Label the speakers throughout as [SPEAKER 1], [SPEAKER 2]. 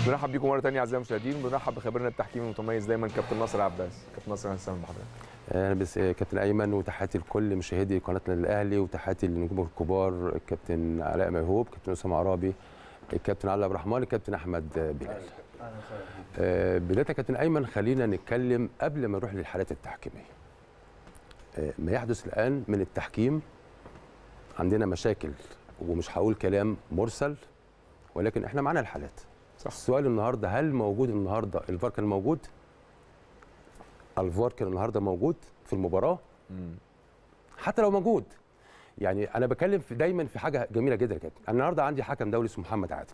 [SPEAKER 1] بنرحب بيكم مره ثانيه اعزائي المشاهدين بنرحب بخبيرنا التحكيمي المتميز دايما كابتن ناصر عباس كابتن ناصر اهلا وسهلا بحضرتك
[SPEAKER 2] انا بس كابتن ايمن وتحياتي لكل مشاهدي قناتنا الاهلي وتحياتي للنجوم الكبار الكابتن علاء موهوب كابتن اسامه عرابي الكابتن علي عبد الرحمن الكابتن احمد بلال آه، بدايه يا كابتن ايمن خلينا نتكلم قبل ما نروح للحالات التحكيميه آه، ما يحدث الان من التحكيم عندنا مشاكل ومش هقول كلام مرسل ولكن احنا معانا الحالات
[SPEAKER 1] صح.
[SPEAKER 2] السؤال النهارده هل موجود النهارده الفار كان موجود الفار كان النهارده موجود في المباراه حتى لو موجود يعني انا بتكلم في دايما في حاجه جميله جدا كده النهارده عندي حكم دولي اسمه محمد عادل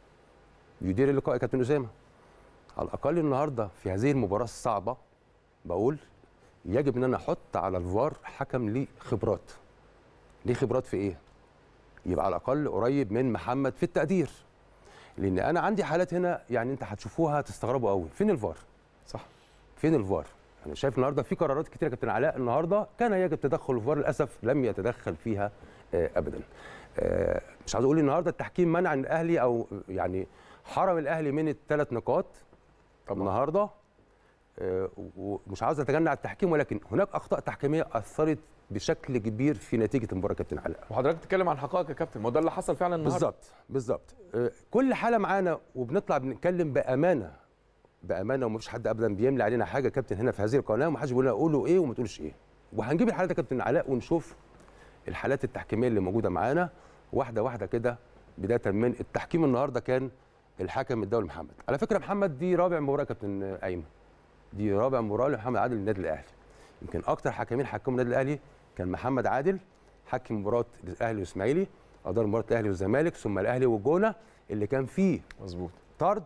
[SPEAKER 2] يدير اللقاء يا كابتن اسامه على الاقل النهارده في هذه المباراه الصعبه بقول يجب ان انا احط على الفار حكم ليه خبرات ليه خبرات في ايه يبقى على الاقل قريب من محمد في التقدير لان انا عندي حالات هنا يعني انت هتشوفوها تستغربوا قوي فين الفار
[SPEAKER 1] صح
[SPEAKER 2] فين الفار انا شايف النهارده في قرارات كتيره كابتن علاء النهارده كان يجب تدخل الفار للاسف لم يتدخل فيها آه، ابدا آه، مش عايز اقول النهارده التحكيم منع عن الاهلي او يعني حرم الاهلي من الثلاث نقاط
[SPEAKER 1] طبعا
[SPEAKER 2] النهارده آه، ومش عاوز اتجنع التحكيم ولكن هناك اخطاء تحكيميه اثرت بشكل كبير في نتيجه المباراه كابتن علاء
[SPEAKER 1] وحضرتك بتتكلم عن حقائق يا كابتن ما هو ده اللي حصل فعلا النهارده
[SPEAKER 2] بالظبط بالظبط آه، كل حاله معانا وبنطلع بنتكلم بامانه بامانه ومفيش حد ابدا بيملي علينا حاجه يا كابتن هنا في هذه القناه ومحدش بيقول لنا قولوا ايه وما تقولوش ايه وهنجيب الحالات يا كابتن علاء ونشوف الحالات التحكيميه اللي موجوده معانا واحده واحده كده بدايه من التحكيم النهارده كان الحكم الدولي محمد على فكره محمد دي رابع مباراه يا كابتن ايمن دي رابع مباراه لمحمد عادل للنادي الاهلي يمكن اكتر حكمين حكموا النادي الاهلي كان محمد عادل حكم مباراه الاهلي والاسماعيلي ادار مباراه الاهلي والزمالك ثم الاهلي والجونه اللي كان فيه
[SPEAKER 1] مظبوط
[SPEAKER 2] طرد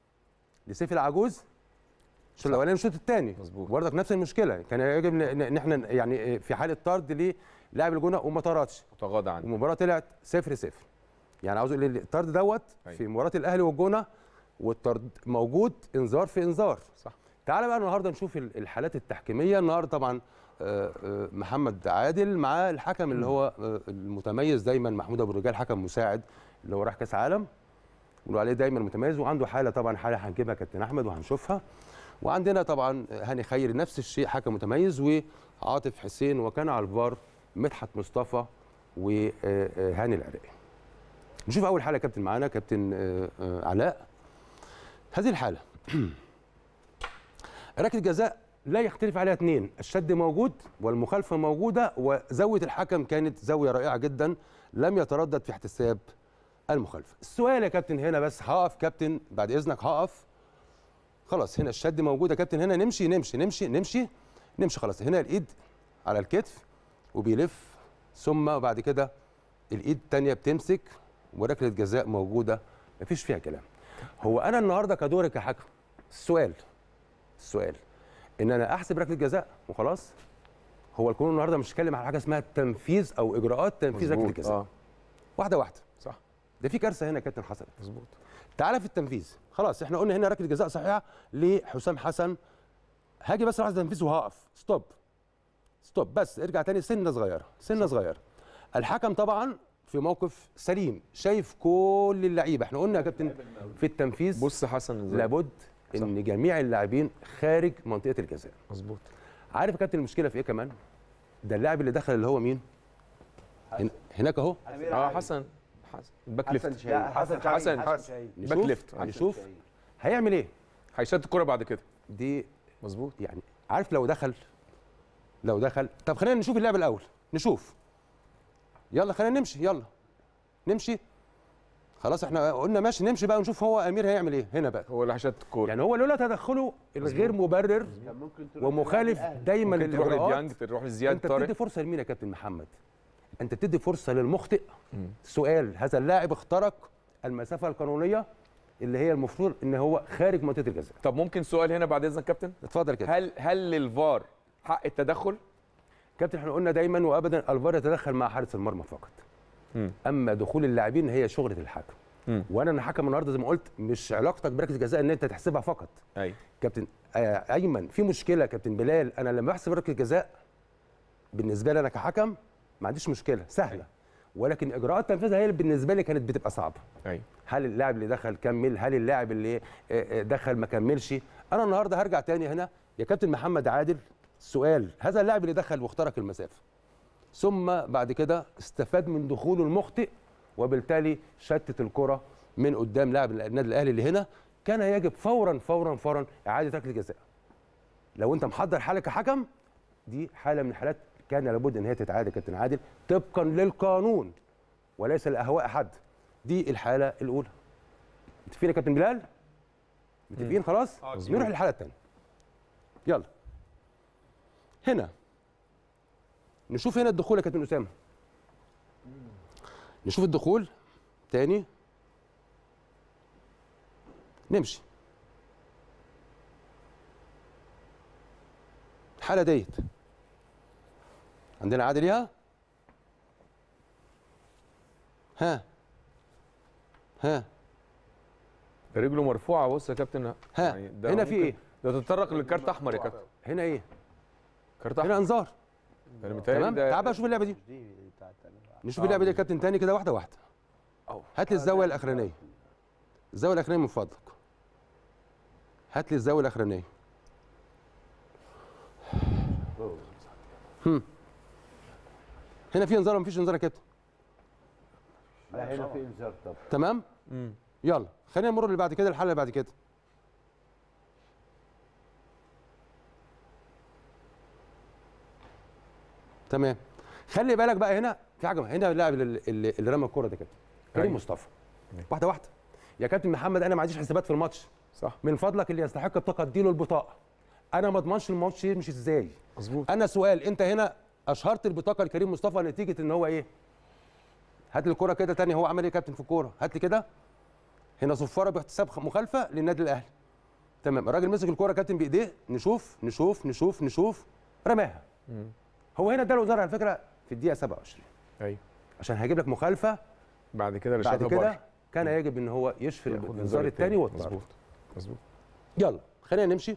[SPEAKER 2] لسيف العجوز الشوط الاولاني والشوط الثاني
[SPEAKER 1] مظبوط.
[SPEAKER 2] برضك نفس المشكله كان يجب ان إن احنا يعني في حاله طرد للاعب الجونه وما طردش
[SPEAKER 1] وتغاضى عنه
[SPEAKER 2] والمباراه طلعت 0 0 يعني عاوز اقول الطرد دوت
[SPEAKER 1] أيوة.
[SPEAKER 2] في مباراه الاهلي والجونه والطرد موجود انذار في انذار
[SPEAKER 1] صح
[SPEAKER 2] تعال بقى النهارده نشوف ال- الحالات التحكيميه النهارده طبعا آه، آه، محمد عادل مع الحكم اللي هو آه، المتميز دايما محمود ابو الرجال حكم مساعد اللي هو راح كاس عالم بنقول عليه دايما متميز وعنده حاله طبعا حاله هنجيبها كابتن احمد وهنشوفها وعندنا طبعا هاني خير نفس الشيء حكم متميز وعاطف حسين وكان على الفار مدحت مصطفى وهاني العراقي نشوف اول حاله كابتن معانا كابتن آه، آه، علاء هذه الحاله ركله جزاء لا يختلف عليها اثنين الشد موجود والمخالفه موجوده وزاويه الحكم كانت زاويه رائعه جدا لم يتردد في احتساب المخالفه السؤال يا كابتن هنا بس هقف كابتن بعد اذنك هقف خلاص هنا الشد موجود يا كابتن هنا نمشي نمشي نمشي نمشي نمشي خلاص هنا الايد على الكتف وبيلف ثم بعد كده الايد الثانيه بتمسك وركله جزاء موجوده مفيش فيها كلام هو انا النهارده كدوري كحكم السؤال السؤال ان انا احسب ركله جزاء وخلاص هو القانون النهارده مش بيتكلم على حاجه اسمها تنفيذ او اجراءات تنفيذ ركله
[SPEAKER 1] مظبوط.
[SPEAKER 2] الجزاء
[SPEAKER 1] اه
[SPEAKER 2] واحده واحده
[SPEAKER 1] صح
[SPEAKER 2] ده في كارثه هنا يا كابتن حصلت
[SPEAKER 1] مظبوط
[SPEAKER 2] تعالى في التنفيذ خلاص احنا قلنا هنا ركله جزاء صحيحه لحسام حسن هاجي بس لحظه تنفيذ وهقف ستوب ستوب بس ارجع تاني سنه صغيره سنه صغيره الحكم طبعا في موقف سليم شايف كل اللعيبه احنا قلنا يا كابتن في التنفيذ
[SPEAKER 1] بص حسن ازاي
[SPEAKER 2] لابد ان جميع اللاعبين خارج منطقه الجزاء
[SPEAKER 1] مظبوط
[SPEAKER 2] عارف يا كابتن المشكله في ايه كمان ده اللاعب اللي دخل اللي هو مين هن- هناك اهو
[SPEAKER 1] اه حسن حسن باك ليفت
[SPEAKER 3] لا، حسن
[SPEAKER 1] حسن
[SPEAKER 3] حسن
[SPEAKER 1] باك
[SPEAKER 2] نشوف
[SPEAKER 1] ليفت
[SPEAKER 2] نشوف هيعمل ايه
[SPEAKER 1] هيشد الكرة بعد كده
[SPEAKER 2] دي
[SPEAKER 1] مظبوط
[SPEAKER 2] يعني عارف لو دخل لو دخل طب خلينا نشوف اللعب الاول نشوف يلا خلينا نمشي يلا نمشي خلاص احنا قلنا ماشي نمشي بقى ونشوف هو امير هيعمل ايه هنا بقى
[SPEAKER 1] هو اللي هيشد الكرة
[SPEAKER 2] يعني هو لولا تدخله الغير مبرر
[SPEAKER 3] كان ممكن تروح
[SPEAKER 2] ومخالف
[SPEAKER 3] للأهلي.
[SPEAKER 2] دايما
[SPEAKER 1] ممكن تروح
[SPEAKER 2] للاجراءات
[SPEAKER 1] لديانج تروح لزياد
[SPEAKER 2] انت بتدي
[SPEAKER 1] طارق
[SPEAKER 2] فرصه لمين يا كابتن محمد انت بتدي فرصه للمخطئ سؤال هذا اللاعب اخترق المسافه القانونيه اللي هي المفروض ان هو خارج منطقه الجزاء
[SPEAKER 1] طب ممكن سؤال هنا بعد اذنك كابتن
[SPEAKER 2] اتفضل كده
[SPEAKER 1] هل هل للفار حق التدخل
[SPEAKER 2] كابتن احنا قلنا دايما وابدا الفار يتدخل مع حارس المرمى فقط
[SPEAKER 1] مم.
[SPEAKER 2] اما دخول اللاعبين هي شغله الحكم
[SPEAKER 1] مم.
[SPEAKER 2] وانا انا حكم النهارده زي ما قلت مش علاقتك بركله جزاء ان انت تحسبها فقط
[SPEAKER 1] ايوه
[SPEAKER 2] كابتن آه ايمن في مشكله كابتن بلال انا لما بحسب ركله جزاء بالنسبه لي انا كحكم ما عنديش مشكله سهله ولكن اجراءات تنفيذها هي اللي بالنسبه لي كانت بتبقى صعبه
[SPEAKER 1] ايوه
[SPEAKER 2] هل اللاعب اللي دخل كمل هل اللاعب اللي آه، آه، دخل ما كملش انا النهارده هرجع تاني هنا يا كابتن محمد عادل سؤال هذا اللاعب اللي دخل واخترق المسافه ثم بعد كده استفاد من دخوله المخطئ وبالتالي شتت الكره من قدام لاعب النادي الاهلي اللي هنا كان يجب فورا فورا فورا اعاده ركله جزاء لو انت محضر حاله كحكم دي حاله من الحالات كان لابد ان هي تتعاد يا كابتن عادل طبقا للقانون وليس لاهواء حد دي الحاله الاولى متفقين يا كابتن بلال متفقين خلاص نروح للحاله الثانيه يلا هنا نشوف هنا الدخول يا كابتن اسامه نشوف الدخول تاني نمشي الحاله ديت عندنا عادل ليها ها ها
[SPEAKER 1] رجله مرفوعه بص يا كابتن
[SPEAKER 2] ها
[SPEAKER 1] ده
[SPEAKER 2] هنا في
[SPEAKER 1] ممكن-
[SPEAKER 2] ايه
[SPEAKER 1] ده تتطرق للكارت احمر يا كابتن
[SPEAKER 2] هنا ايه
[SPEAKER 1] كارت
[SPEAKER 2] هنا
[SPEAKER 1] احمر
[SPEAKER 2] انذار
[SPEAKER 1] انا متهيألي
[SPEAKER 2] تمام
[SPEAKER 1] ده
[SPEAKER 2] تعال بقى شوف اللعبه دي
[SPEAKER 3] دي بتاعت
[SPEAKER 2] نشوف اللعبه دي يا كابتن تاني كده واحده واحده
[SPEAKER 1] أو.
[SPEAKER 2] هات لي الزاويه الاخرانيه الزاويه الاخرانيه من فضلك هات لي الزاويه الاخرانيه هم. هنا في انذار ولا مفيش انذار يا كابتن
[SPEAKER 3] لا هنا في انذار طب
[SPEAKER 2] تمام
[SPEAKER 1] مم.
[SPEAKER 2] يلا خلينا نمر اللي بعد كده الحاله اللي بعد كده تمام خلي بالك بقى هنا في حاجه هنا اللاعب اللي, اللي اللي رمى الكره ده كده كريم
[SPEAKER 1] أيوة.
[SPEAKER 2] مصطفى واحده واحده يا كابتن محمد انا ما عنديش حسابات في الماتش
[SPEAKER 1] صح
[SPEAKER 2] من فضلك اللي يستحق البطاقه اديله البطاقه انا ما اضمنش الماتش يمشي ازاي
[SPEAKER 1] مظبوط
[SPEAKER 2] انا سؤال انت هنا اشهرت البطاقه لكريم مصطفى نتيجه ان هو ايه هات لي الكوره كده تاني هو عمل ايه يا كابتن في الكوره هات لي كده هنا صفاره باحتساب خ- مخالفه للنادي الاهلي تمام الراجل مسك الكوره يا كابتن بايديه نشوف نشوف نشوف نشوف رماها
[SPEAKER 1] مم.
[SPEAKER 2] هو هنا اداله انذار على فكره في الدقيقه 27
[SPEAKER 1] ايوه
[SPEAKER 2] عشان هيجيب لك مخالفه
[SPEAKER 1] بعد كده
[SPEAKER 2] بعد
[SPEAKER 1] رشادها
[SPEAKER 2] كده
[SPEAKER 1] بره.
[SPEAKER 2] كان يجب ان هو يشفي
[SPEAKER 1] ياخد
[SPEAKER 2] الانذار الثاني والطرد
[SPEAKER 1] مظبوط مظبوط
[SPEAKER 2] يلا خلينا نمشي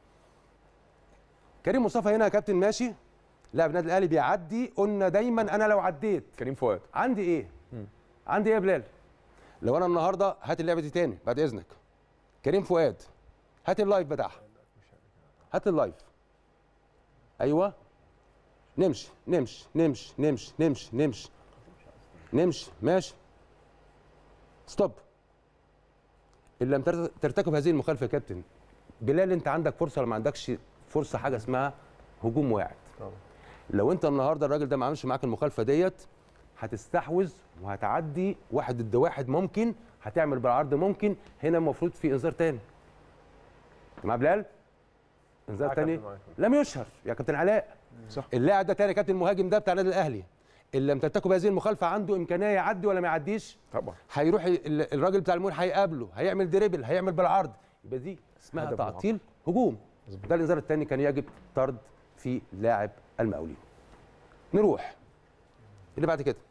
[SPEAKER 2] كريم مصطفى هنا يا كابتن ماشي لاعب النادي الاهلي بيعدي قلنا دايما انا لو عديت
[SPEAKER 1] كريم فؤاد
[SPEAKER 2] عندي ايه
[SPEAKER 1] مم.
[SPEAKER 2] عندي ايه يا بلال لو انا النهارده هات اللعبه دي تاني بعد اذنك كريم فؤاد هات اللايف بتاعها هات اللايف ايوه نمشي نمشي نمشي نمشي نمشي نمشي نمشي ماشي ستوب ان لم ترت- ترتكب هذه المخالفه يا كابتن بلال انت عندك فرصه ولا ما عندكش فرصه حاجه اسمها هجوم واعد
[SPEAKER 1] طبعا.
[SPEAKER 2] لو انت النهارده الراجل ده ما عملش معاك المخالفه ديت هتستحوذ وهتعدي واحد ضد واحد ممكن هتعمل بالعرض ممكن هنا المفروض في انذار تاني مع بلال انذار
[SPEAKER 1] معاك
[SPEAKER 2] تاني
[SPEAKER 1] كابتن، معاك.
[SPEAKER 2] لم يشهر يا كابتن علاء
[SPEAKER 1] صح
[SPEAKER 2] اللاعب ده تاني يا كابتن المهاجم ده بتاع النادي الاهلي اللي لم ترتكب هذه المخالفه عنده امكانيه يعدي ولا ما يعديش
[SPEAKER 1] طبعا
[SPEAKER 2] هيروح ال- الراجل بتاع المول هيقابله هيعمل دريبل هيعمل بالعرض يبقى دي اسمها
[SPEAKER 1] هدف
[SPEAKER 2] تعطيل هجوم
[SPEAKER 1] مظبوط.
[SPEAKER 2] ده الانذار الثاني كان يجب طرد في لاعب المقاولين نروح اللي بعد كده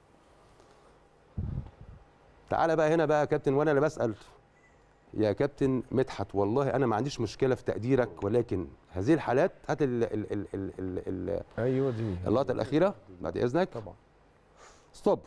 [SPEAKER 2] تعالى بقى هنا بقى يا كابتن وانا اللي بسال يا كابتن مدحت والله انا ما عنديش مشكله في تقديرك ولكن هذه الحالات هات ال- ال- ال- ال- ال- ال-
[SPEAKER 1] ايوه دي
[SPEAKER 2] اللقطه الاخيره بعد اذنك
[SPEAKER 1] طبعا
[SPEAKER 2] ستوب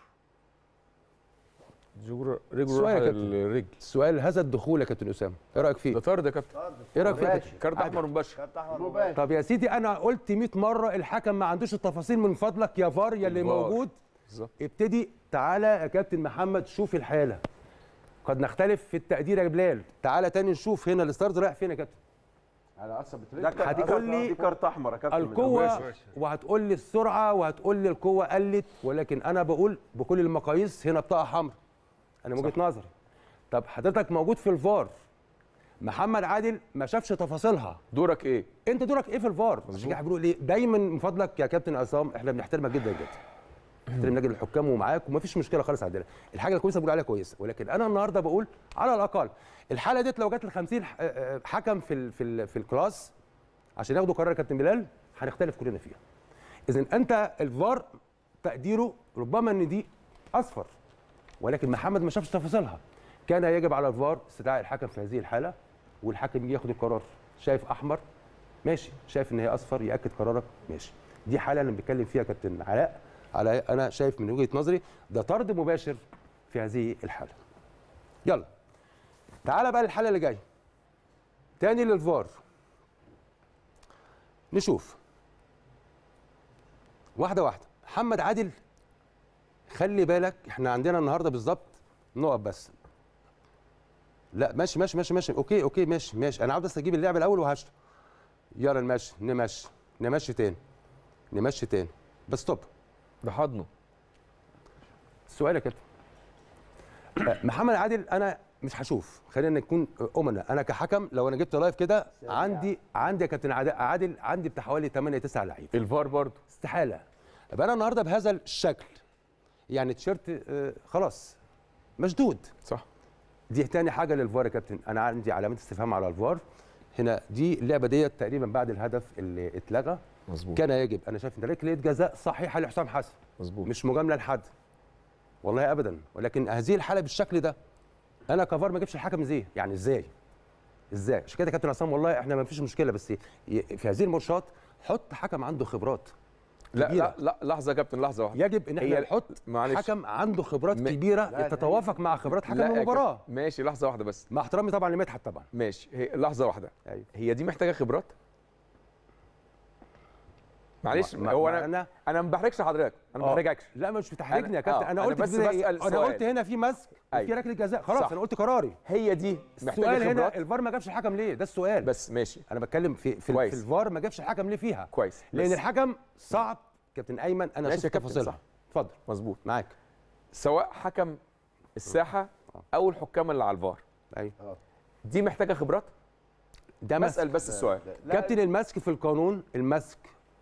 [SPEAKER 1] جور رجله
[SPEAKER 2] سؤال
[SPEAKER 1] راح
[SPEAKER 2] يا كابتن.
[SPEAKER 1] الرجل
[SPEAKER 2] السؤال هذا الدخول يا كابتن اسامه ايه رايك فيه
[SPEAKER 1] ده طرد يا كابتن
[SPEAKER 2] ايه رايك فيه
[SPEAKER 3] مباشر.
[SPEAKER 1] كارت احمر مباشر
[SPEAKER 3] كارت احمر مباشر
[SPEAKER 2] طب يا سيدي انا قلت 100 مره الحكم ما عندوش التفاصيل من فضلك يا فار يا اللي
[SPEAKER 1] الفار.
[SPEAKER 2] موجود
[SPEAKER 1] بالظبط
[SPEAKER 2] ابتدي تعالى يا كابتن محمد شوف الحاله قد نختلف في التقدير يا بلال تعالى تاني نشوف هنا الستارز رايح فين يا كابتن
[SPEAKER 3] على قصب
[SPEAKER 4] ده كارت-
[SPEAKER 2] هتقول لي
[SPEAKER 4] دي كارت احمر يا كابتن
[SPEAKER 2] القوه وهتقول لي السرعه وهتقول لي القوه قلت ولكن انا بقول بكل المقاييس هنا بطاقه حمراء انا من وجهه نظري طب حضرتك موجود في الفار محمد عادل ما شافش تفاصيلها
[SPEAKER 1] دورك ايه
[SPEAKER 2] انت دورك ايه في الفار عشان كده بيقولوا ليه دايما من فضلك يا كابتن عصام احنا بنحترمك جدا جدا نحترم لجنه الحكام ومعاك ومفيش مشكله خالص عندنا الحاجه الكويسه بقول عليها كويسه ولكن انا النهارده بقول على الاقل الحاله ديت لو جت ل 50 ح- آه، حكم في ال في ال في الكلاس عشان ياخدوا قرار يا كابتن بلال هنختلف كلنا فيها اذا انت الفار تقديره ربما ان دي اصفر ولكن محمد ما شافش تفاصيلها كان يجب على الفار استدعاء الحكم في هذه الحاله والحكم يجي ياخد القرار شايف احمر ماشي شايف ان هي اصفر ياكد قرارك ماشي دي حاله انا بتكلم فيها كابتن علاء على انا شايف من وجهه نظري ده طرد مباشر في هذه الحاله يلا تعال بقى للحاله اللي جايه تاني للفار نشوف واحده واحده محمد عادل خلي بالك احنا عندنا النهارده بالظبط نقط بس لا ماشي ماشي ماشي ماشي اوكي اوكي ماشي ماشي انا عاوز بس اجيب اللعب الاول وهشرح يلا نمشي نمشي نمشي تاني نمشي تاني بس ستوب
[SPEAKER 1] ده حضنه
[SPEAKER 2] السؤال يا كابتن آه، محمد عادل انا مش هشوف خلينا نكون امنا انا كحكم لو انا جبت لايف كده عندي عندي يا كابتن عادل- عادل عندي بتاع حوالي 8 9 لعيب
[SPEAKER 1] الفار برضه
[SPEAKER 2] استحاله ابقى انا النهارده بهذا الشكل يعني تيشيرت آه، خلاص مشدود
[SPEAKER 1] صح
[SPEAKER 2] دي تاني حاجه للفار يا كابتن انا عندي علامات استفهام على الفار هنا دي اللعبه ديت تقريبا بعد الهدف اللي اتلغى
[SPEAKER 1] مظبوط
[SPEAKER 2] كان يجب انا شايف ان ركله جزاء صحيحه لحسام حسن
[SPEAKER 1] مظبوط
[SPEAKER 2] مش مجامله لحد والله ابدا ولكن هذه الحاله بالشكل ده انا كفار ما اجيبش الحكم ازاي يعني ازاي ازاي عشان كده يا كابتن عصام والله احنا ما فيش مشكله بس ي- في هذه الماتشات حط حكم عنده خبرات
[SPEAKER 1] لا
[SPEAKER 2] كبيرة.
[SPEAKER 1] لا لا لحظه يا كابتن لحظه واحده
[SPEAKER 2] يجب ان احنا
[SPEAKER 1] هي-
[SPEAKER 2] نحط
[SPEAKER 1] معلش.
[SPEAKER 2] حكم عنده خبرات
[SPEAKER 1] م-
[SPEAKER 2] كبيره
[SPEAKER 3] لا،
[SPEAKER 2] تتوافق مع خبرات حكم
[SPEAKER 1] لا يا
[SPEAKER 2] المباراه
[SPEAKER 1] كابتن، ماشي لحظه واحده بس
[SPEAKER 2] مع احترامي طبعا لمدحت طبعا
[SPEAKER 1] ماشي هي لحظه واحده
[SPEAKER 2] ايوه
[SPEAKER 1] هي دي محتاجه خبرات معلش
[SPEAKER 2] ما-
[SPEAKER 1] هو
[SPEAKER 2] ما
[SPEAKER 1] انا انا ما بحرجش حضرتك انا ما
[SPEAKER 2] آه.
[SPEAKER 1] بحرجكش
[SPEAKER 2] لا مش بتحرجني يا
[SPEAKER 1] أنا-
[SPEAKER 2] كابتن
[SPEAKER 1] آه،
[SPEAKER 2] انا
[SPEAKER 1] أنا
[SPEAKER 2] قلت
[SPEAKER 1] بس
[SPEAKER 2] كده إيه؟
[SPEAKER 1] بسأل
[SPEAKER 2] انا
[SPEAKER 1] سؤال.
[SPEAKER 2] قلت هنا في مسك وفي
[SPEAKER 1] أيوة.
[SPEAKER 2] ركله جزاء خلاص
[SPEAKER 1] صح.
[SPEAKER 2] انا قلت قراري
[SPEAKER 1] هي دي
[SPEAKER 2] السؤال
[SPEAKER 1] محتاجه
[SPEAKER 2] هنا
[SPEAKER 1] خبرات
[SPEAKER 2] الفار ما جابش الحكم ليه ده السؤال
[SPEAKER 1] بس ماشي
[SPEAKER 2] انا بتكلم في في,
[SPEAKER 1] كويس.
[SPEAKER 2] في الفار ما جابش الحكم ليه فيها
[SPEAKER 1] كويس
[SPEAKER 2] لان
[SPEAKER 1] بس-
[SPEAKER 2] الحكم صعب كابتن ايمن انا
[SPEAKER 1] ماشي
[SPEAKER 2] شفت
[SPEAKER 1] يا كابتن،
[SPEAKER 2] تفاصيلها
[SPEAKER 1] صح.
[SPEAKER 2] اتفضل
[SPEAKER 1] مظبوط
[SPEAKER 2] معاك
[SPEAKER 1] سواء حكم الساحه او الحكام اللي على الفار
[SPEAKER 2] ايوه
[SPEAKER 1] دي محتاجه خبرات
[SPEAKER 2] ده مسك
[SPEAKER 1] بسال بس السؤال
[SPEAKER 2] كابتن المسك في القانون المسك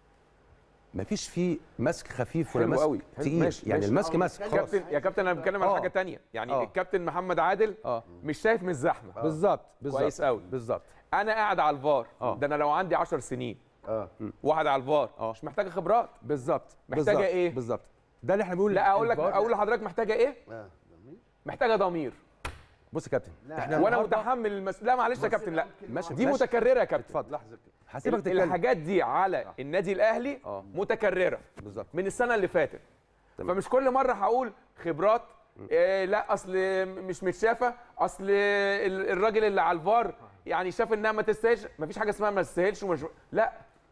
[SPEAKER 2] ما فيش فيه مسك خفيف ولا
[SPEAKER 1] حلو
[SPEAKER 2] مسك
[SPEAKER 1] قوي. حلو.
[SPEAKER 2] تقيل
[SPEAKER 1] ماشي،
[SPEAKER 2] يعني
[SPEAKER 1] ماشي.
[SPEAKER 2] المسك
[SPEAKER 3] آه،
[SPEAKER 2] مسك
[SPEAKER 3] بنتكلم
[SPEAKER 2] خلاص
[SPEAKER 1] كابتن يا كابتن انا بتكلم على
[SPEAKER 2] آه.
[SPEAKER 1] حاجه تانية يعني
[SPEAKER 2] آه.
[SPEAKER 1] الكابتن محمد عادل
[SPEAKER 2] اه
[SPEAKER 1] مش شايف من الزحمه
[SPEAKER 2] بالظبط بالظبط
[SPEAKER 1] كويس قوي.
[SPEAKER 2] بالظبط
[SPEAKER 1] انا قاعد على الفار
[SPEAKER 2] آه.
[SPEAKER 1] ده انا لو عندي 10 سنين
[SPEAKER 3] اه
[SPEAKER 1] وقاعد على الفار
[SPEAKER 2] آه.
[SPEAKER 1] مش محتاجه خبرات
[SPEAKER 2] بالظبط
[SPEAKER 1] محتاجة
[SPEAKER 2] بالظبط.
[SPEAKER 1] إيه؟
[SPEAKER 2] بالظبط ده اللي احنا بنقول
[SPEAKER 1] لا اقول لك
[SPEAKER 2] الفار-
[SPEAKER 1] اقول لحضرتك محتاجه ايه
[SPEAKER 3] اه
[SPEAKER 1] محتاجه ضمير
[SPEAKER 2] بص يا كابتن
[SPEAKER 3] لا،
[SPEAKER 2] احنا
[SPEAKER 1] وانا
[SPEAKER 2] النهاردة-
[SPEAKER 1] متحمل المس... لا معلش يا كابتن لا
[SPEAKER 2] ماشي
[SPEAKER 1] دي
[SPEAKER 2] ماشي.
[SPEAKER 1] متكرره يا كابتن
[SPEAKER 2] اتفضل
[SPEAKER 3] لحظه كده
[SPEAKER 2] هسيبك
[SPEAKER 1] ال-
[SPEAKER 2] تتكلم
[SPEAKER 1] الحاجات دي على النادي الاهلي
[SPEAKER 2] آه.
[SPEAKER 1] متكرره
[SPEAKER 2] بالظبط
[SPEAKER 1] من السنه اللي فاتت
[SPEAKER 2] تمام.
[SPEAKER 1] فمش كل مره هقول خبرات إيه لا اصل مش متشافه اصل ال- الراجل اللي على الفار يعني شاف انها ما تستاهلش مفيش حاجه اسمها ما تستاهلش ومش لا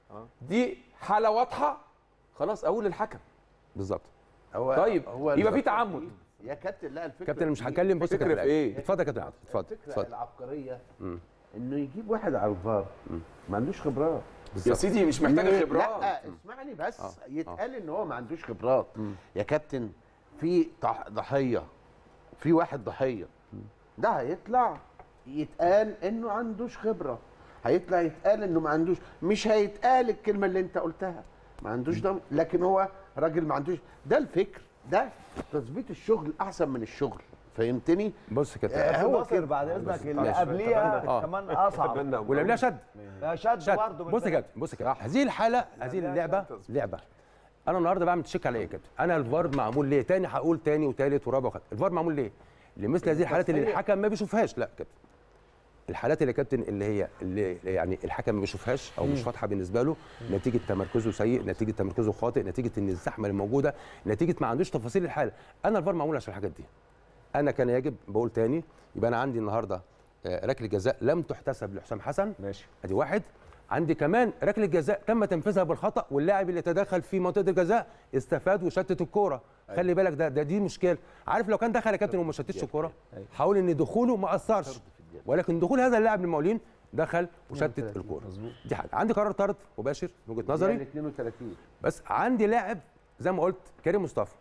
[SPEAKER 1] دي حاله واضحه خلاص اقول للحكم
[SPEAKER 2] بالظبط
[SPEAKER 3] هو
[SPEAKER 1] طيب
[SPEAKER 3] هو
[SPEAKER 1] يبقى في تعمد
[SPEAKER 3] يا كابتن لا الفكره
[SPEAKER 2] كابتن أنا مش
[SPEAKER 3] دي-
[SPEAKER 2] هتكلم بص يا
[SPEAKER 1] فكرة
[SPEAKER 2] كابتن
[SPEAKER 1] في إيه؟
[SPEAKER 2] اتفضل يا كابتن عادل اتفضل
[SPEAKER 3] الفكره
[SPEAKER 2] اتفضل
[SPEAKER 3] العبقريه انه يجيب واحد على الفار ما عندوش خبرات
[SPEAKER 1] يا سيدي مش محتاجه
[SPEAKER 3] ليه؟
[SPEAKER 1] خبرات
[SPEAKER 3] لا اسمعني بس يتقال ان هو ما عندوش خبرات يا كابتن في ضح- ضحيه في واحد ضحيه ده هيطلع يتقال انه عندوش خبره هيطلع يتقال انه ما عندوش مش هيتقال الكلمه اللي انت قلتها ما عندوش ده لكن هو راجل ما عندوش ده الفكر ده تظبيط الشغل احسن من الشغل فهمتني
[SPEAKER 2] بص يا كابتن
[SPEAKER 3] آه،
[SPEAKER 4] هو
[SPEAKER 3] هو
[SPEAKER 4] كده
[SPEAKER 3] كده
[SPEAKER 4] بعد اذنك اللي
[SPEAKER 2] ماشي.
[SPEAKER 4] قبليها
[SPEAKER 2] آه.
[SPEAKER 4] كمان اصعب
[SPEAKER 2] واللي قبلها شد
[SPEAKER 4] شد
[SPEAKER 2] شد
[SPEAKER 4] برضه
[SPEAKER 2] بص يا كابتن بص يا كابتن هذه الحاله هذه اللعبه لعبه انا النهارده بعمل تشيك على ايه يا كابتن انا الفار معمول ليه تاني هقول تاني وتالت ورابع وخامس الفار معمول ليه لمثل هذه الحالات اللي الحكم ما بيشوفهاش لا يا كابتن الحالات اللي يا كابتن اللي هي اللي يعني الحكم ما بيشوفهاش او مش واضحه بالنسبه له نتيجه تمركزه سيء نتيجه تمركزه خاطئ نتيجه ان الزحمه اللي موجوده نتيجه ما عندوش تفاصيل الحاله انا الفار معمول عشان الحاجات دي انا كان يجب بقول تاني يبقى انا عندي النهارده آه، ركله جزاء لم تحتسب لحسام حسن
[SPEAKER 1] ماشي
[SPEAKER 2] ادي واحد عندي كمان ركله جزاء تم تنفيذها بالخطا واللاعب اللي تدخل في منطقه الجزاء استفاد وشتت الكوره خلي بالك ده ده دي مشكله عارف لو كان دخل يا كابتن وما شتتش الكوره حاول ان دخوله ما اثرش ولكن دخول هذا اللاعب للمقاولين دخل وشتت الكوره دي حاجه عندي قرار طرد مباشر من وجهه نظري
[SPEAKER 3] 32
[SPEAKER 2] بس عندي لاعب زي ما قلت كريم مصطفى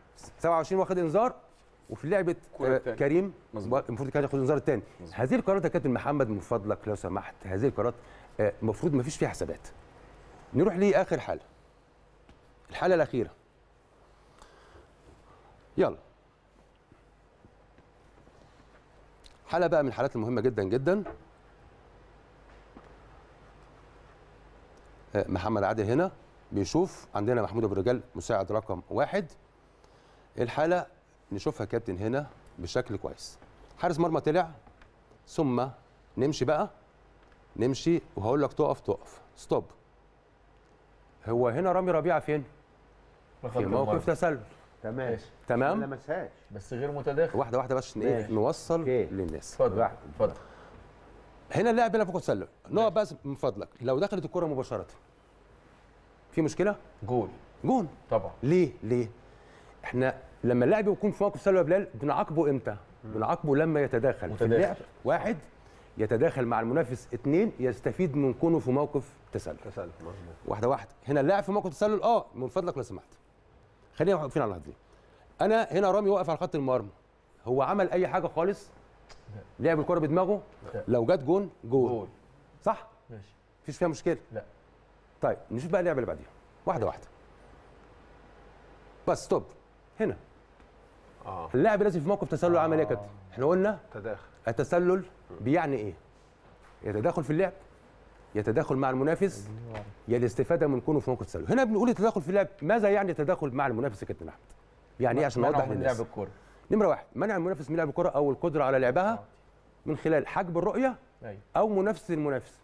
[SPEAKER 2] 27 واخد انذار وفي لعبه
[SPEAKER 1] الكرة
[SPEAKER 2] آه،
[SPEAKER 1] التانية.
[SPEAKER 2] كريم
[SPEAKER 1] مظبوط.
[SPEAKER 2] المفروض كان ياخد انذار الثاني هذه القرارات يا كابتن محمد من فضلك لو سمحت هذه القرارات آه، المفروض ما فيش فيها حسابات نروح لاخر حاله الحاله الاخيره يلا حاله بقى من الحالات المهمه جدا جدا آه، محمد عادل هنا بيشوف عندنا محمود ابو الرجال مساعد رقم واحد الحاله نشوفها كابتن هنا بشكل كويس حارس مرمى طلع ثم نمشي بقى نمشي وهقول لك تقف تقف ستوب هو هنا رامي ربيعه فين في موقف تسلل
[SPEAKER 3] تمام ما
[SPEAKER 2] تمام
[SPEAKER 3] لمسهاش
[SPEAKER 1] بس غير متداخل
[SPEAKER 2] واحده واحده بس عشان ايه
[SPEAKER 3] ماشي.
[SPEAKER 2] نوصل
[SPEAKER 3] اوكي.
[SPEAKER 2] للناس
[SPEAKER 1] اتفضل اتفضل
[SPEAKER 2] هنا اللاعب بيلعب في موقف تسلل نقعد بس من فضلك لو دخلت الكره مباشره في مشكله
[SPEAKER 1] جول
[SPEAKER 2] جون
[SPEAKER 1] طبعا
[SPEAKER 2] ليه ليه احنا لما اللاعب يكون في موقف تسلل يا بلال بنعاقبه امتى بنعاقبه لما يتداخل في
[SPEAKER 1] متداخل.
[SPEAKER 2] اللعب واحد يتداخل مع المنافس اثنين يستفيد من كونه في موقف تسلل
[SPEAKER 3] تسلل مظبوط
[SPEAKER 2] واحده واحده هنا اللاعب في موقف تسلل اه من فضلك لو سمحت خلينا واقفين على الهدف انا هنا رامي واقف على خط المرمى هو عمل اي حاجه خالص لعب الكره بدماغه
[SPEAKER 1] لا.
[SPEAKER 2] لو جت جون جون
[SPEAKER 1] جول
[SPEAKER 2] صح
[SPEAKER 1] ماشي
[SPEAKER 2] مفيش فيها مشكله
[SPEAKER 1] لا
[SPEAKER 2] طيب نشوف بقى اللعبه اللي بعديها واحده واحده بس ستوب هنا
[SPEAKER 3] اه
[SPEAKER 2] اللاعب لازم في موقف تسلل عمل ايه يا كابتن احنا قلنا
[SPEAKER 3] تداخل
[SPEAKER 2] التسلل بيعني ايه يتداخل في اللعب يتداخل مع المنافس يا الاستفاده من كونه في موقف تسلل هنا بنقول التداخل في اللعب ماذا يعني التداخل مع المنافس يا كابتن احمد يعني ايه عشان
[SPEAKER 1] منعه
[SPEAKER 2] نوضح
[SPEAKER 1] من
[SPEAKER 2] للناس
[SPEAKER 1] لعب الكوره
[SPEAKER 2] نمره واحد منع المنافس من لعب الكره او القدره على لعبها من خلال حجب الرؤيه
[SPEAKER 1] ايوه
[SPEAKER 2] او منافسه المنافس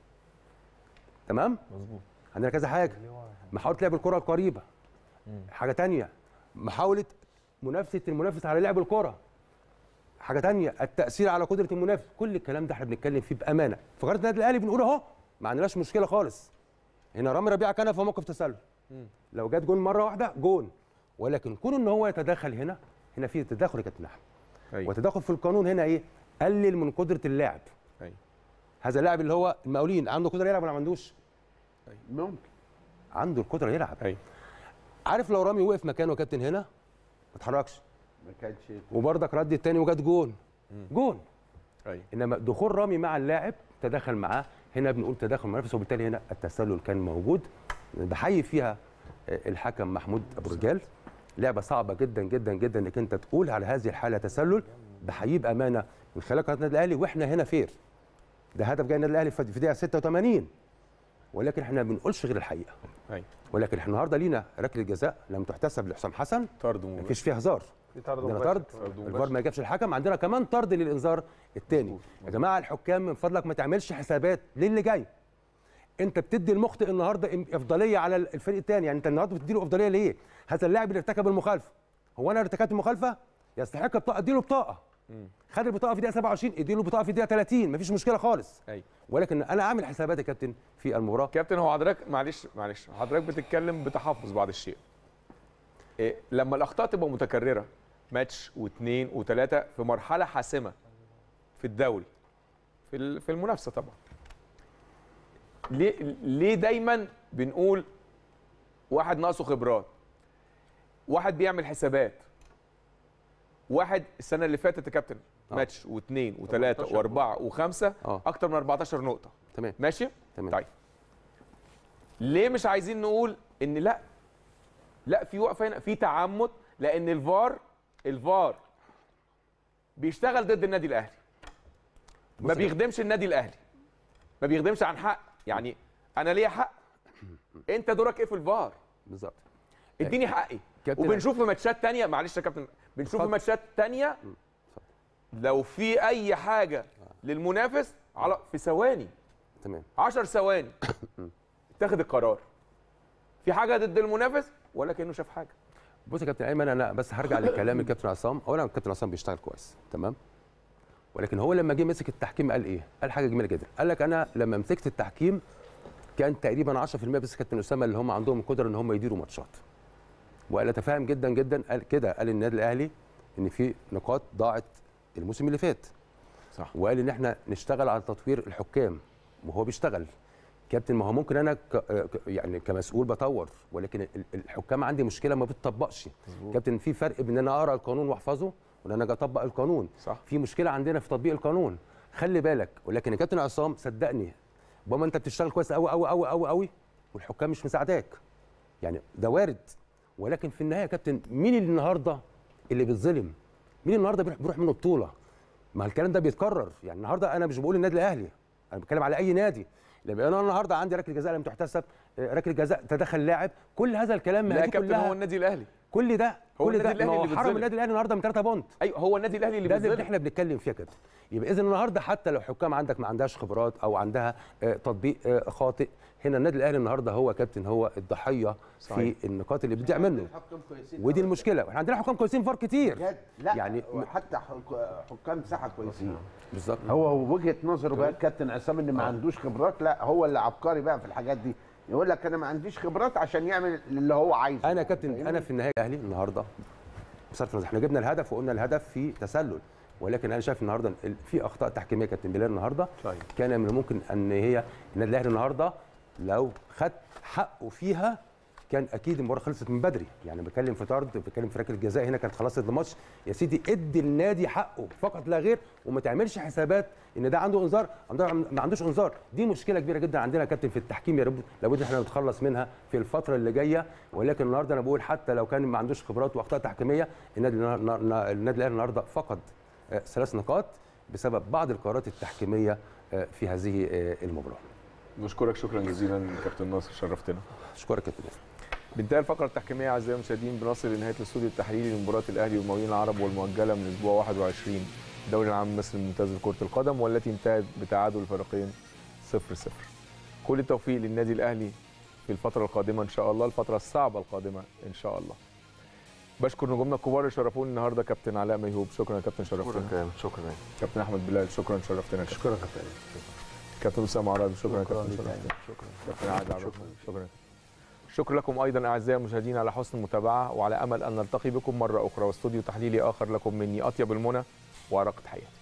[SPEAKER 2] تمام
[SPEAKER 1] مظبوط
[SPEAKER 2] عندنا كذا حاجه محاوله لعب الكره القريبه حاجه تانية محاوله منافسه المنافس على لعب الكره حاجه تانية التاثير على قدره المنافس كل الكلام ده احنا بنتكلم فيه بامانه في قرارات النادي الاهلي بنقول اهو ما عندناش مشكله خالص هنا رامي ربيعه كان في موقف تسلل لو جت جون مره واحده جون ولكن كون ان هو يتدخل هنا هنا في تدخل يا كابتن احمد
[SPEAKER 1] ايوه
[SPEAKER 2] وتدخل في القانون هنا ايه قلل من قدره اللاعب
[SPEAKER 1] ايوه
[SPEAKER 2] هذا اللاعب اللي هو المقاولين عنده قدره يلعب ولا ما عندوش
[SPEAKER 3] ممكن
[SPEAKER 2] عنده القدره يلعب
[SPEAKER 1] ايوه
[SPEAKER 2] عارف لو رامي وقف مكانه يا كابتن هنا ما اتحركش
[SPEAKER 3] ما كانش
[SPEAKER 2] وبرضك رد التاني وجت جون جون
[SPEAKER 1] ايوه
[SPEAKER 2] انما دخول رامي مع اللاعب تدخل معاه هنا بنقول تدخل منافس وبالتالي هنا التسلل كان موجود بحيي فيها آه، الحكم محمود ابو رجال لعبه صعبه جدا جدا جدا انك انت تقول على هذه الحاله تسلل بحييه بامانه من خلال قناه النادي الاهلي واحنا هنا فير ده هدف جاي النادي الاهلي في في دقيقه 86 ولكن احنا ما بنقولش غير الحقيقه
[SPEAKER 1] ايوه
[SPEAKER 2] ولكن احنا النهارده لينا ركله جزاء لم تحتسب لحسام حسن
[SPEAKER 1] طرد
[SPEAKER 2] مفيش فيها هزار عندنا طرد
[SPEAKER 1] طرد مباشر.
[SPEAKER 2] الفار ما جابش الحكم عندنا كمان طرد للانذار الثاني يا جماعه الحكام من فضلك ما تعملش حسابات للي جاي انت بتدي المخطئ النهارده إم- افضليه على الفريق الثاني يعني انت النهارده بتدي له افضليه ليه هذا اللاعب اللي ارتكب المخالفه هو انا ارتكبت المخالفه يستحق بطاقه اديله بطاقه خد البطاقه في دقيقه 27 اديله بطاقه في دقيقه 30 مفيش مشكله خالص
[SPEAKER 1] ايوه
[SPEAKER 2] ولكن انا اعمل حسابات يا كابتن في المباراه
[SPEAKER 1] كابتن هو حضرتك معلش معلش حضرتك بتتكلم بتحفظ بعض الشيء إيه لما الاخطاء تبقى متكرره ماتش واثنين وثلاثه في مرحله حاسمه في الدوري في ال- في المنافسه طبعا ليه ليه دايما بنقول واحد ناقصه خبرات واحد بيعمل حسابات واحد السنه اللي فاتت يا كابتن
[SPEAKER 2] آه.
[SPEAKER 1] ماتش واثنين وثلاثه
[SPEAKER 2] 18
[SPEAKER 1] واربعه وخمسه
[SPEAKER 2] اه
[SPEAKER 1] اكتر من 14 نقطه
[SPEAKER 2] تمام
[SPEAKER 1] ماشي
[SPEAKER 2] تمام
[SPEAKER 1] طيب ليه مش عايزين نقول ان لا لا في وقفه هنا في تعمد لان الفار الفار بيشتغل ضد النادي الاهلي ما
[SPEAKER 2] بص يا
[SPEAKER 1] بيخدمش النادي الاهلي ما بيخدمش عن حق يعني انا ليا حق انت دورك ايه في الفار
[SPEAKER 2] بالظبط
[SPEAKER 1] اديني حقي
[SPEAKER 2] كابتن
[SPEAKER 1] وبنشوف في ماتشات تانية معلش يا كابتن بنشوف في
[SPEAKER 2] اتفضل.
[SPEAKER 1] ماتشات تانية لو في اي حاجه للمنافس على في ثواني
[SPEAKER 2] تمام
[SPEAKER 1] 10 ثواني اتخذ القرار في حاجه ضد المنافس ولا كانه شاف حاجه
[SPEAKER 2] بص يا كابتن ايمن انا بس هرجع لكلام الكابتن عصام اولا الكابتن عصام بيشتغل كويس تمام ولكن هو لما جه مسك التحكيم قال ايه؟ قال حاجه جميله جدا قال لك انا لما مسكت التحكيم كان تقريبا 10% بس كابتن اسامه اللي هم عندهم القدره ان هم يديروا ماتشات وقال اتفاهم جدا جدا قال كده قال النادي الاهلي ان في نقاط ضاعت الموسم اللي فات
[SPEAKER 1] صح
[SPEAKER 2] وقال ان احنا نشتغل على تطوير الحكام وهو بيشتغل كابتن ما هو ممكن انا ك... ك- يعني كمسؤول بطور ولكن ال- الحكام عندي مشكله ما بتطبقش كابتن في فرق بين ان انا اقرا القانون واحفظه وان انا اجي اطبق القانون
[SPEAKER 1] صح
[SPEAKER 2] في مشكله عندنا في تطبيق القانون خلي بالك ولكن يا كابتن عصام صدقني بابا انت بتشتغل كويس قوي قوي قوي قوي قوي والحكام مش مساعداك يعني ده وارد ولكن في النهايه يا كابتن مين اللي النهارده اللي بيتظلم مين النهارده بيروح بيروح منه بطوله ما الكلام ده بيتكرر يعني النهارده انا مش بقول النادي الاهلي انا بتكلم على اي نادي لما انا النهارده عندي ركله جزاء لم تحتسب آه، ركله جزاء تدخل لاعب كل هذا الكلام ما
[SPEAKER 1] لا
[SPEAKER 2] هي
[SPEAKER 1] يا
[SPEAKER 2] دي
[SPEAKER 1] كابتن هو
[SPEAKER 2] كلها
[SPEAKER 1] النادي الاهلي
[SPEAKER 2] كل ده
[SPEAKER 1] هو
[SPEAKER 2] كل
[SPEAKER 1] النادي
[SPEAKER 2] ده ما
[SPEAKER 1] الاهلي
[SPEAKER 2] هو
[SPEAKER 1] اللي
[SPEAKER 2] حرم
[SPEAKER 1] بيتظلم
[SPEAKER 2] النادي الاهلي النهارده من 3 بونت
[SPEAKER 1] ايوه هو النادي الاهلي اللي
[SPEAKER 2] ده اللي
[SPEAKER 1] بيتظلم
[SPEAKER 2] احنا بنتكلم فيه كده يبقى اذا النهارده حتى لو حكام عندك ما عندهاش خبرات او عندها آه، تطبيق آه، خاطئ هنا النادي الاهلي النهارده هو كابتن هو الضحيه
[SPEAKER 1] صحيح.
[SPEAKER 2] في النقاط اللي بتضيع منه
[SPEAKER 3] حكام كويسين
[SPEAKER 2] ودي المشكله واحنا عندنا حكام كويسين فار كتير
[SPEAKER 3] بجد لا
[SPEAKER 2] يعني
[SPEAKER 3] يعني حتى حك- حكام ساحه كويسين
[SPEAKER 2] بالظبط
[SPEAKER 3] هو وجهه نظره بقى الكابتن عصام ان ما عندوش خبرات لا هو اللي عبقري بقى في الحاجات دي يقول لك انا ما عنديش خبرات عشان يعمل اللي هو عايزه
[SPEAKER 2] انا كابتن انا في النهايه الاهلي النهارده بصرف النظر احنا جبنا الهدف وقلنا الهدف في تسلل ولكن انا شايف النهارده ال- في اخطاء تحكيميه كابتن بلال النهارده
[SPEAKER 1] طيب.
[SPEAKER 2] كان من الممكن ان هي النادي الاهلي النهارده لو خد حقه فيها كان اكيد المباراه خلصت من بدري يعني بتكلم في طرد بتكلم في ركله جزاء هنا كانت خلصت الماتش يا سيدي ادي النادي حقه فقط لا غير وما تعملش حسابات ان ده عنده انذار عنده ما عندوش انذار دي مشكله كبيره جدا عندنا يا كابتن في التحكيم يا رب لابد احنا نتخلص منها في الفتره اللي جايه ولكن النهارده انا بقول حتى لو كان ما عندوش خبرات واخطاء تحكيميه النادي النهار- النادي الاهلي النهارده فقد آه، ثلاث نقاط بسبب بعض القرارات التحكيميه آه، في هذه آه، المباراه
[SPEAKER 1] بشكرك شكرا جزيلا كابتن ناصر شرفتنا
[SPEAKER 2] اشكرك يا كابتن
[SPEAKER 1] بانتهى الفقره التحكيميه اعزائي المشاهدين بنصل لنهايه الاستوديو التحليلي لمباراه الاهلي والمقاولين العرب والمؤجله من اسبوع 21 الدوري العام مصر الممتاز لكره القدم والتي انتهت بتعادل الفريقين 0 0 كل التوفيق للنادي الاهلي في الفتره القادمه ان شاء الله الفتره الصعبه القادمه ان شاء الله بشكر نجومنا الكبار اللي شرفوني النهارده كابتن علاء ميهوب شكرا يا كابتن شرفتنا
[SPEAKER 3] شكرا
[SPEAKER 1] كابتن احمد بلال شكرا شرفتنا يا كابتن.
[SPEAKER 2] اشكرك يا كابتن
[SPEAKER 1] كابتن اسامه عرابي شكرا يا كابتن شرفتنا
[SPEAKER 2] شكرا
[SPEAKER 1] كابتن عادل عرابي شكرا شكرا لكم ايضا اعزائي المشاهدين على حسن المتابعه وعلى امل ان نلتقي بكم مره اخرى واستوديو تحليلي اخر لكم مني اطيب المنى وارق تحياتي